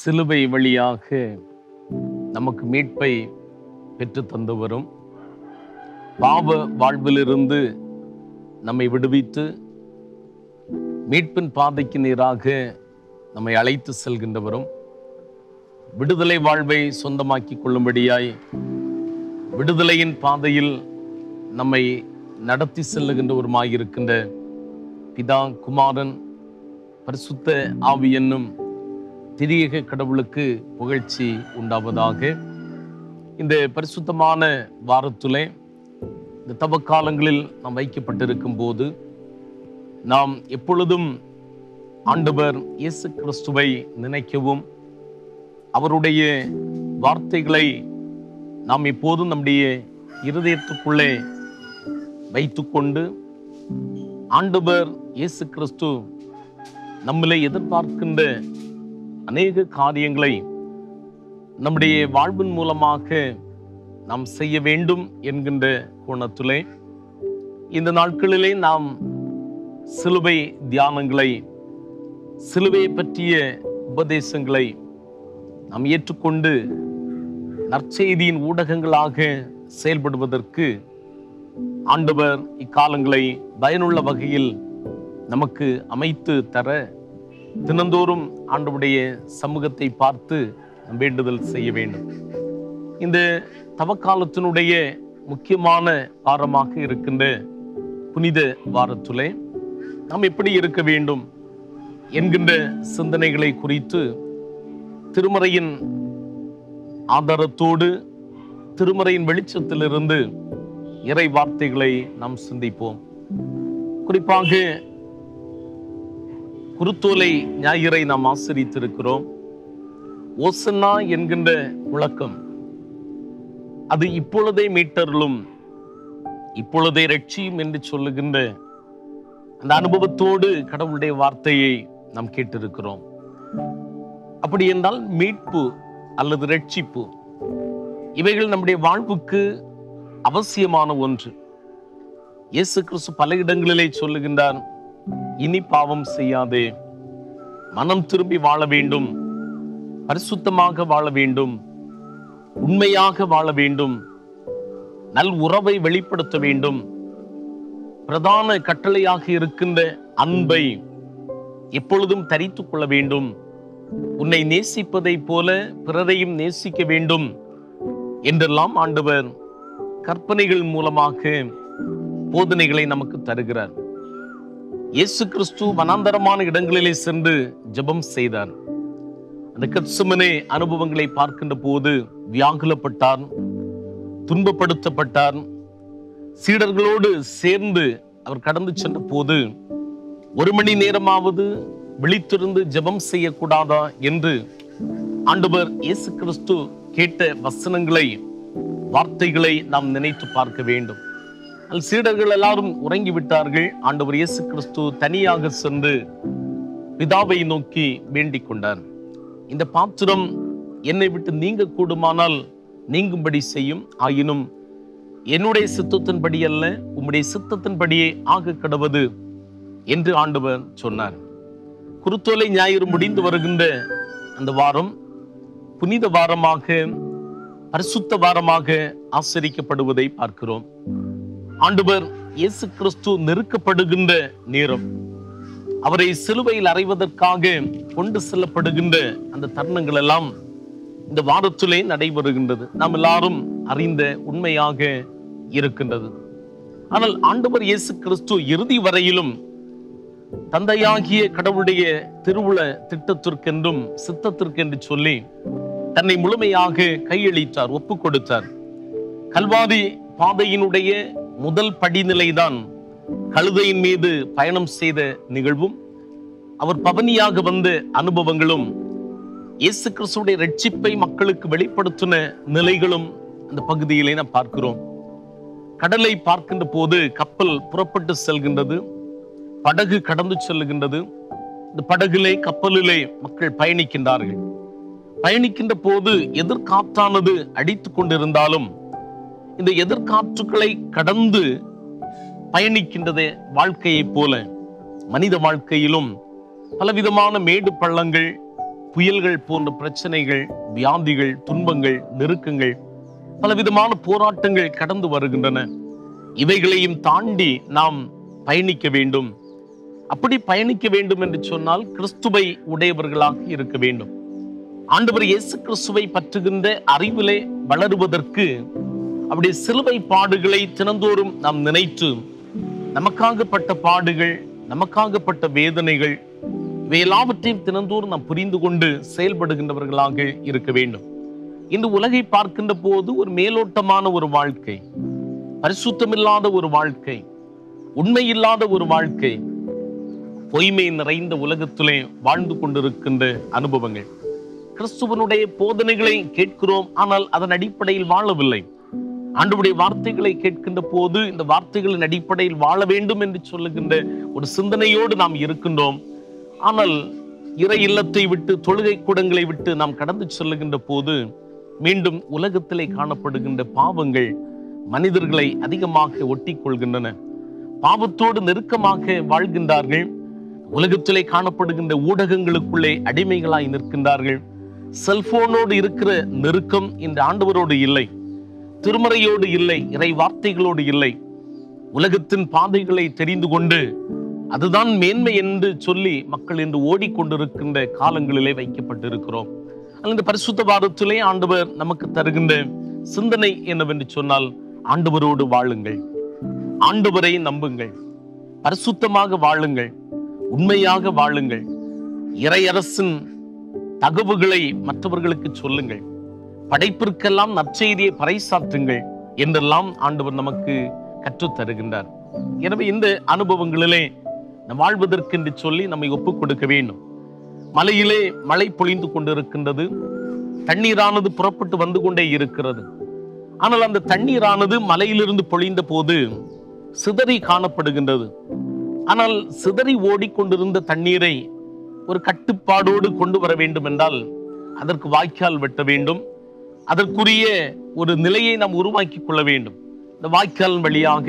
சிலுவை வழியாக நமக்கு மீட்பை பெற்று தந்து வரும் பாவ வாழ்விலிருந்து நம்மை விடுவித்து மீட்பின் பாதைக்கு நேராக நம்மை அழைத்து செல்கின்றவரும் விடுதலை வாழ்வை சொந்தமாக்கி கொள்ளும்படியாய் விடுதலையின் பாதையில் நம்மை நடத்தி செல்லுகின்றவருமாயிருக்கின்ற பிதா குமாரன் பரிசுத்த ஆவி என்னும் திரியக கடவுளுக்கு புகழ்ச்சி உண்டாவதாக இந்த பரிசுத்தமான வாரத்திலே இந்த தவக்காலங்களில் நாம் வைக்கப்பட்டிருக்கும் போது நாம் எப்பொழுதும் ஆண்டவர் இயேசு கிறிஸ்துவை நினைக்கவும் அவருடைய வார்த்தைகளை நாம் எப்போதும் நம்முடைய இருதயத்துக்குள்ளே வைத்துக்கொண்டு ஆண்டவர் இயேசு கிறிஸ்து நம்மளை எதிர்பார்க்கின்ற அநேக காரியங்களை நம்முடைய வாழ்வின் மூலமாக நாம் செய்ய வேண்டும் என்கின்ற கோணத்திலே இந்த நாட்களிலே நாம் சிலுவை தியானங்களை சிலுவையை பற்றிய உபதேசங்களை நாம் ஏற்றுக்கொண்டு நற்செய்தியின் ஊடகங்களாக செயல்படுவதற்கு ஆண்டவர் இக்காலங்களை பயனுள்ள வகையில் நமக்கு அமைத்து தர தினந்தோறும் ஆண்டவருடைய சமூகத்தை பார்த்து நாம் வேண்டுதல் செய்ய வேண்டும் இந்த தவக்காலத்தினுடைய முக்கியமான வாரமாக இருக்கின்ற புனித வாரத்திலே நாம் எப்படி இருக்க வேண்டும் என்கின்ற சிந்தனைகளை குறித்து திருமறையின் ஆதாரத்தோடு திருமறையின் வெளிச்சத்திலிருந்து இறை வார்த்தைகளை நாம் சிந்திப்போம் குறிப்பாக குருத்தோலை ஞாயிறை நாம் ஆசிரித்திருக்கிறோம் ஓசன்னா என்கின்ற முழக்கம் அது இப்பொழுதே மீட்டருளும் இப்பொழுதே ரட்சியும் என்று சொல்லுகின்ற அந்த அனுபவத்தோடு கடவுளுடைய வார்த்தையை நாம் கேட்டிருக்கிறோம் அப்படி என்றால் மீட்பு அல்லது ரட்சிப்பு இவைகள் நம்முடைய வாழ்வுக்கு அவசியமான ஒன்று இயேசு கிறிஸ்து பல இடங்களிலே சொல்லுகின்றார் இனி பாவம் செய்யாதே மனம் திரும்பி வாழ வேண்டும் பரிசுத்தமாக வாழ வேண்டும் உண்மையாக வாழ வேண்டும் நல் உறவை வெளிப்படுத்த வேண்டும் பிரதான கட்டளையாக இருக்கின்ற அன்பை எப்பொழுதும் தரித்துக் கொள்ள வேண்டும் உன்னை நேசிப்பதை போல பிறரையும் நேசிக்க வேண்டும் என்றெல்லாம் ஆண்டவர் கற்பனைகள் மூலமாக போதனைகளை நமக்கு தருகிறார் இயேசு கிறிஸ்து வனாந்தரமான இடங்களிலே சென்று ஜெபம் செய்தார் அந்த கத்சுமனே அனுபவங்களை பார்க்கின்ற போது வியாகுலப்பட்டார் துன்பப்படுத்தப்பட்டார் சீடர்களோடு சேர்ந்து அவர் கடந்து சென்ற போது ஒரு மணி நேரமாவது விழித்திருந்து ஜெபம் செய்யக்கூடாதா என்று ஆண்டவர் இயேசு கிறிஸ்து கேட்ட வசனங்களை வார்த்தைகளை நாம் நினைத்து பார்க்க வேண்டும் அதில் சீடர்கள் எல்லாரும் உறங்கி விட்டார்கள் ஆண்டவர் இயேசு கிறிஸ்து தனியாக சென்று பிதாவை நோக்கி வேண்டிக் கொண்டார் இந்த பாத்திரம் என்னை விட்டு நீங்க கூடுமானால் நீங்கும்படி செய்யும் ஆயினும் என்னுடைய சித்தத்தின்படி அல்ல உம்முடைய சித்தத்தின்படியே ஆக கடவது என்று ஆண்டவர் சொன்னார் குருத்தோலை ஞாயிறு முடிந்து வருகின்ற அந்த வாரம் புனித வாரமாக பரிசுத்த வாரமாக ஆசரிக்கப்படுவதை பார்க்கிறோம் ஆண்டவர் இயேசு கிறிஸ்து நெருக்கப்படுகின்ற நேரம் அவரை சிலுவையில் அறைவதற்காக கொண்டு செல்லப்படுகின்ற அந்த தருணங்கள் எல்லாம் இந்த வாரத்திலே நடைபெறுகின்றது நாம் எல்லாரும் அறிந்த உண்மையாக இருக்கின்றது ஆனால் ஆண்டவர் இயேசு கிறிஸ்து இறுதி வரையிலும் தந்தையாகிய கடவுளுடைய திருவுள திட்டத்திற்கென்றும் சித்தத்திற்கென்று சொல்லி தன்னை முழுமையாக கையளித்தார் ஒப்பு கொடுத்தார் கல்வாரி பாதையினுடைய முதல் படிநிலைதான் கழுதையின் மீது பயணம் செய்த நிகழ்வும் அவர் பவனியாக வந்த அனுபவங்களும் இயேசு கிறிஸ்துடைய ரட்சிப்பை மக்களுக்கு வெளிப்படுத்தின நிலைகளும் அந்த பகுதியிலே நாம் பார்க்கிறோம் கடலை பார்க்கின்ற போது கப்பல் புறப்பட்டு செல்கின்றது படகு கடந்து செல்லுகின்றது இந்த படகிலே கப்பலிலே மக்கள் பயணிக்கின்றார்கள் பயணிக்கின்ற போது எதிர்காற்றானது அடித்துக் கொண்டிருந்தாலும் இந்த எதிர்காற்றுகளை கடந்து பயணிக்கின்றதே வாழ்க்கையைப் போல மனித வாழ்க்கையிலும் பலவிதமான மேடு பள்ளங்கள் புயல்கள் போன்ற பிரச்சனைகள் வியாதிகள் துன்பங்கள் நெருக்கங்கள் பலவிதமான போராட்டங்கள் கடந்து வருகின்றன இவைகளையும் தாண்டி நாம் பயணிக்க வேண்டும் அப்படி பயணிக்க வேண்டும் என்று சொன்னால் கிறிஸ்துவை உடையவர்களாக இருக்க வேண்டும் ஆண்டவர் இயேசு கிறிஸ்துவை பற்றுகின்ற அறிவிலே வளருவதற்கு அவருடைய சிலுவை பாடுகளை தினந்தோறும் நாம் நினைத்து நமக்காகப்பட்ட பாடுகள் நமக்காகப்பட்ட வேதனைகள் இவை எல்லாவற்றையும் தினந்தோறும் நாம் புரிந்து கொண்டு செயல்படுகின்றவர்களாக இருக்க வேண்டும் இந்த உலகை பார்க்கின்ற போது ஒரு மேலோட்டமான ஒரு வாழ்க்கை பரிசுத்தமில்லாத ஒரு வாழ்க்கை உண்மை இல்லாத ஒரு வாழ்க்கை பொய்மை நிறைந்த உலகத்திலே வாழ்ந்து கொண்டிருக்கின்ற அனுபவங்கள் கிறிஸ்துவனுடைய போதனைகளை கேட்கிறோம் ஆனால் அதன் அடிப்படையில் வாழவில்லை ஆண்டவருடைய வார்த்தைகளை கேட்கின்ற போது இந்த வார்த்தைகளின் அடிப்படையில் வாழ வேண்டும் என்று சொல்லுகின்ற ஒரு சிந்தனையோடு நாம் இருக்கின்றோம் ஆனால் இறை இல்லத்தை விட்டு தொழுகை கூடங்களை விட்டு நாம் கடந்து செல்லுகின்ற போது மீண்டும் உலகத்திலே காணப்படுகின்ற பாவங்கள் மனிதர்களை அதிகமாக ஒட்டி கொள்கின்றன பாவத்தோடு நெருக்கமாக வாழ்கின்றார்கள் உலகத்திலே காணப்படுகின்ற ஊடகங்களுக்குள்ளே அடிமைகளாய் நிற்கின்றார்கள் செல்போனோடு இருக்கிற நெருக்கம் இந்த ஆண்டவரோடு இல்லை திருமறையோடு இல்லை இறை வார்த்தைகளோடு இல்லை உலகத்தின் பாதைகளை தெரிந்து கொண்டு அதுதான் மேன்மை என்று சொல்லி மக்கள் இன்று ஓடிக்கொண்டிருக்கின்ற காலங்களிலே வைக்கப்பட்டிருக்கிறோம் அந்த பரிசுத்த வாரத்திலே ஆண்டவர் நமக்கு தருகின்ற சிந்தனை என்னவென்று சொன்னால் ஆண்டவரோடு வாழுங்கள் ஆண்டவரை நம்புங்கள் பரிசுத்தமாக வாழுங்கள் உண்மையாக வாழுங்கள் இறையரசின் தகவுகளை மற்றவர்களுக்கு சொல்லுங்கள் படைப்பிற்கெல்லாம் நற்செய்தியை பறைசாற்றுங்கள் என்றெல்லாம் ஆண்டவர் நமக்கு கற்றுத் தருகின்றார் எனவே இந்த அனுபவங்களிலே நம் வாழ்வதற்கென்று சொல்லி நம்மை ஒப்புக் கொடுக்க வேண்டும் மலையிலே மழை பொழிந்து கொண்டிருக்கின்றது தண்ணீரானது புறப்பட்டு வந்து கொண்டே இருக்கிறது ஆனால் அந்த தண்ணீரானது மலையிலிருந்து பொழிந்த போது சிதறி காணப்படுகின்றது ஆனால் சிதறி ஓடிக்கொண்டிருந்த தண்ணீரை ஒரு கட்டுப்பாடோடு கொண்டு வர வேண்டும் என்றால் அதற்கு வாய்க்கால் வெட்ட வேண்டும் அதற்குரிய ஒரு நிலையை நாம் உருவாக்கி கொள்ள வேண்டும் இந்த வாய்க்காலின் வழியாக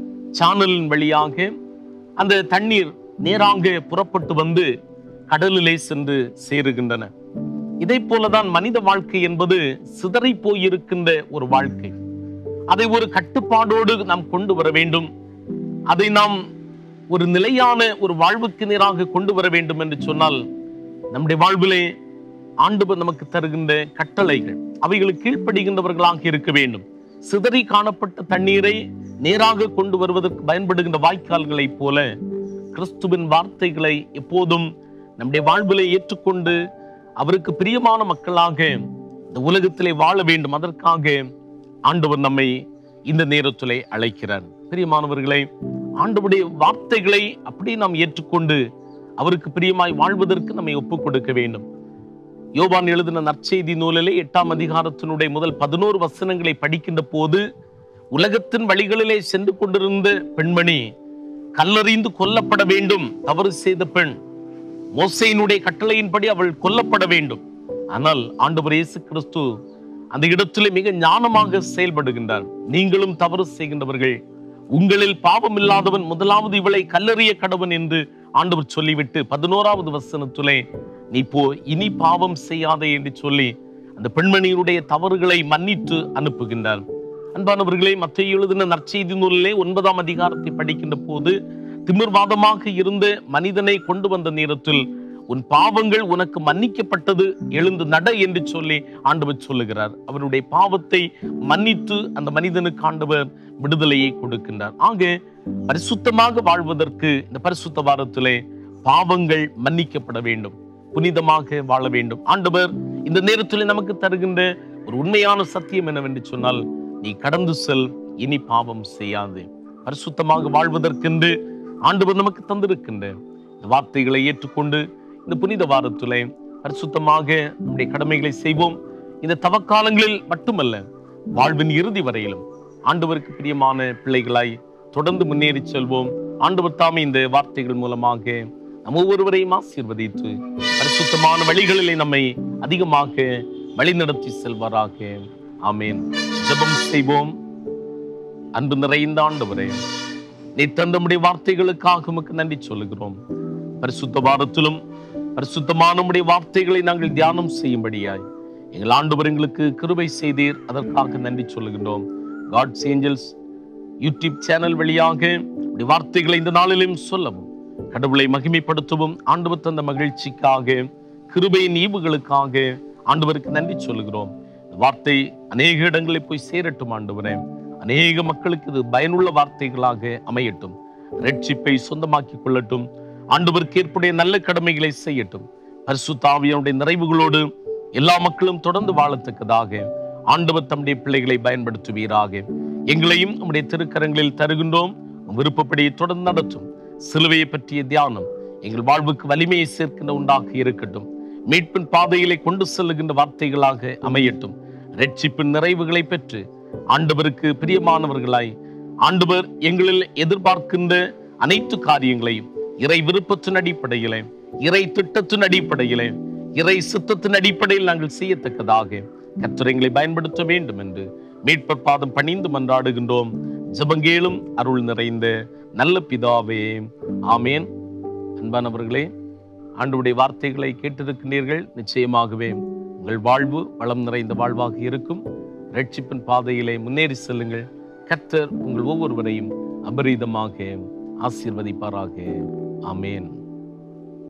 சானலின் வழியாக அந்த தண்ணீர் நேராக புறப்பட்டு வந்து கடலிலே சென்று சேருகின்றன இதை போலதான் மனித வாழ்க்கை என்பது சிதறி போயிருக்கின்ற ஒரு வாழ்க்கை அதை ஒரு கட்டுப்பாடோடு நாம் கொண்டு வர வேண்டும் அதை நாம் ஒரு நிலையான ஒரு வாழ்வுக்கு நேராக கொண்டு வர வேண்டும் என்று சொன்னால் நம்முடைய வாழ்விலே ஆண்டவர் நமக்கு தருகின்ற கட்டளைகள் அவைகளுக்கு கீழ்ப்படுகின்றவர்களாக இருக்க வேண்டும் சிதறி காணப்பட்ட தண்ணீரை நேராக கொண்டு வருவதற்கு பயன்படுகின்ற வாய்க்கால்களைப் போல கிறிஸ்துவின் வார்த்தைகளை எப்போதும் நம்முடைய வாழ்விலே ஏற்றுக்கொண்டு அவருக்கு பிரியமான மக்களாக இந்த உலகத்திலே வாழ வேண்டும் அதற்காக ஆண்டவர் நம்மை இந்த நேரத்திலே அழைக்கிறார் பிரியமானவர்களே ஆண்டவருடைய வார்த்தைகளை அப்படியே நாம் ஏற்றுக்கொண்டு அவருக்கு பிரியமாய் வாழ்வதற்கு நம்மை ஒப்புக் கொடுக்க வேண்டும் யோவான் எழுதின நற்செய்தி நூலிலே எட்டாம் அதிகாரத்தினுடைய முதல் பதினோரு வசனங்களை படிக்கின்ற போது உலகத்தின் வழிகளிலே சென்று கொண்டிருந்த பெண்மணி கல்லறிந்து கொல்லப்பட வேண்டும் தவறு செய்த பெண் மோசையினுடைய கட்டளையின்படி அவள் கொல்லப்பட வேண்டும் ஆனால் ஆண்டவர் இயேசு கிறிஸ்து அந்த இடத்திலே மிக ஞானமாக செயல்படுகின்றார் நீங்களும் தவறு செய்கின்றவர்கள் உங்களில் பாவம் இல்லாதவன் முதலாவது இவளை கல்லறிய கடவன் என்று ஆண்டவர் சொல்லிவிட்டு பதினோராவது வசனத்திலே நீ போ இனி பாவம் செய்யாதே என்று சொல்லி அந்த பெண்மணியினுடைய தவறுகளை மன்னித்து அனுப்புகின்றார் அன்பானவர்களே மத்திய எழுதின நற்செய்தி நூலிலே ஒன்பதாம் அதிகாரத்தை படிக்கின்ற போது திமிர்வாதமாக இருந்த மனிதனை கொண்டு வந்த நேரத்தில் உன் பாவங்கள் உனக்கு மன்னிக்கப்பட்டது எழுந்து நட என்று சொல்லி ஆண்டவர் சொல்லுகிறார் அவருடைய பாவத்தை மன்னித்து அந்த மனிதனுக்கு ஆண்டவர் விடுதலையை கொடுக்கின்றார் ஆக பரிசுத்தமாக வாழ்வதற்கு இந்த பரிசுத்த வாரத்திலே பாவங்கள் மன்னிக்கப்பட வேண்டும் புனிதமாக வாழ வேண்டும் ஆண்டவர் இந்த நேரத்தில் நமக்கு தருகின்ற ஒரு உண்மையான சத்தியம் என்னவென்று சொன்னால் நீ கடந்து செல் இனி பாவம் செய்யாது பரிசுத்தமாக வாழ்வதற்கென்று ஆண்டவர் நமக்கு தந்திருக்கின்ற இந்த வார்த்தைகளை ஏற்றுக்கொண்டு இந்த புனித வாரத்திலே பரிசுத்தமாக நம்முடைய கடமைகளை செய்வோம் இந்த தவக்காலங்களில் மட்டுமல்ல வாழ்வின் இறுதி வரையிலும் ஆண்டவருக்கு பிரியமான பிள்ளைகளாய் தொடர்ந்து முன்னேறி செல்வோம் ஆண்டவர் தாமே இந்த வார்த்தைகள் மூலமாக நம் ஒவ்வொருவரையும் ஆசீர்வதித்து பரிசுத்தமான வழிகளிலே நம்மை அதிகமாக வழிநடத்தி செல்வாராக ஆமேன் ஜெபம் செய்வோம் அன்பு நிறைந்த ஆண்டவரே நீ தந்தமுடைய வார்த்தைகளுக்காக உமக்கு நன்றி சொல்லுகிறோம் பரிசுத்த வாரத்திலும் பரிசுத்தமான நம்முடைய வார்த்தைகளை நாங்கள் தியானம் செய்யும்படியாய் எங்கள் ஆண்டவர் எங்களுக்கு கிருபை செய்தீர் அதற்காக நன்றி சொல்லுகின்றோம் காட்ஸ் ஏஞ்சல்ஸ் யூடியூப் சேனல் வழியாக உடைய வார்த்தைகளை இந்த நாளிலும் சொல்லவும் கடவுளை மகிமைப்படுத்தவும் ஆண்டவர் தந்த மகிழ்ச்சிக்காக கிருபையின் ஈவுகளுக்காக ஆண்டவருக்கு நன்றி சொல்லுகிறோம் இந்த வார்த்தை அநேக இடங்களில் போய் சேரட்டும் ஆண்டவரே அநேக மக்களுக்கு இது பயனுள்ள வார்த்தைகளாக அமையட்டும் ரட்சிப்பை சொந்தமாக்கிக் கொள்ளட்டும் ஆண்டவருக்கு ஏற்புடைய நல்ல கடமைகளை செய்யட்டும் பரிசுத்தாவியனுடைய நிறைவுகளோடு எல்லா மக்களும் தொடர்ந்து வாழத்தக்கதாக ஆண்டவர் தம்முடைய பிள்ளைகளை பயன்படுத்துவீராக எங்களையும் நம்முடைய திருக்கரங்களில் தருகின்றோம் உம் விருப்பப்படி தொடர்ந்து நடத்தும் சிலுவையை பற்றிய தியானம் எங்கள் வாழ்வுக்கு வலிமையை சேர்க்கின்ற உண்டாக இருக்கட்டும் மீட்பின் பாதையிலே கொண்டு செல்லுகின்ற வார்த்தைகளாக அமையட்டும் ரட்சிப்பின் நிறைவுகளை பெற்று ஆண்டவருக்கு பிரியமானவர்களாய் ஆண்டவர் எங்களில் எதிர்பார்க்கின்ற அனைத்து காரியங்களையும் இறை விருப்பத்தின் அடிப்படையிலே இறை திட்டத்தின் அடிப்படையிலே இறை சித்தத்தின் அடிப்படையில் நாங்கள் செய்யத்தக்கதாக கத்துரைங்களை பயன்படுத்த வேண்டும் என்று மீட்பர் பாதம் பணிந்து மன்றாடுகின்றோம் ஜெபங்கேலும் அருள் நிறைந்த நல்ல பிதாவே ஆமேன் அன்பானவர்களே ஆண்டுடைய வார்த்தைகளை கேட்டிருக்கின்றீர்கள் நிச்சயமாகவே உங்கள் வாழ்வு வளம் நிறைந்த வாழ்வாக இருக்கும் ரட்சிப்பின் பாதையிலே முன்னேறி செல்லுங்கள் கர்த்தர் உங்கள் ஒவ்வொருவரையும் அபரீதமாக ஆசீர்வதிப்பாராக ஆமேன்